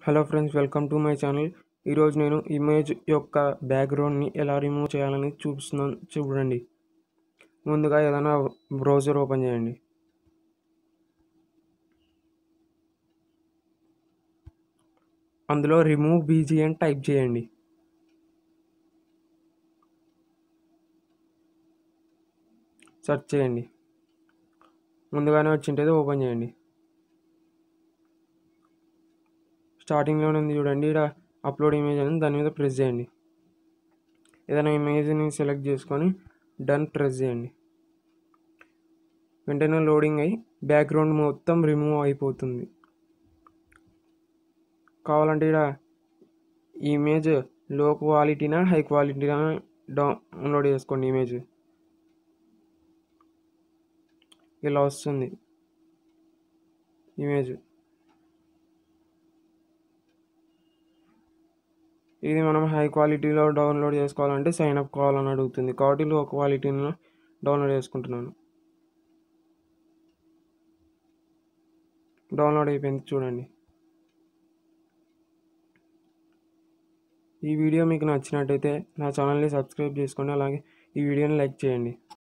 hello friends welcome to my channel ఈరోజు నేను image యొక్క బ్యాక్గ్రౌండ్ని ఎలా రిమూవ్ చేయాలని చూపిస్తున్నాను చూడండి ముందుగా ఏదైనా బ్రౌజర్ ఓపెన్ చేయండి అందులో రిమూవ్ బీజీ అని టైప్ చేయండి సెర్చ్ చేయండి ముందుగానే వచ్చింటేది ఓపెన్ చేయండి స్టార్టింగ్లోనే ఉంది చూడండి ఇక్కడ అప్లోడ్ ఇమేజ్ అని దాని మీద ప్రెస్ చేయండి ఏదైనా ఇమేజ్ని సెలెక్ట్ చేసుకొని డన్ ప్రెస్ చేయండి వెంటనే లోడింగ్ అయ్యి బ్యాక్గ్రౌండ్ మొత్తం రిమూవ్ అయిపోతుంది కావాలంటే ఇక్కడ ఇమేజ్ లో క్వాలిటీనా హై క్వాలిటీనా డౌన్లోడ్ చేసుకోండి ఇమేజ్ ఇలా వస్తుంది ఇమేజ్ ఇది మనం హై క్వాలిటీలో డౌన్లోడ్ చేసుకోవాలంటే సైన్ అప్ కావాలని అడుగుతుంది కాబట్టి లో క్వాలిటీలో డౌన్లోడ్ చేసుకుంటున్నాను డౌన్లోడ్ అయిపోయింది చూడండి ఈ వీడియో మీకు నచ్చినట్టయితే నా ఛానల్ని సబ్స్క్రైబ్ చేసుకోండి అలాగే ఈ వీడియోని లైక్ చేయండి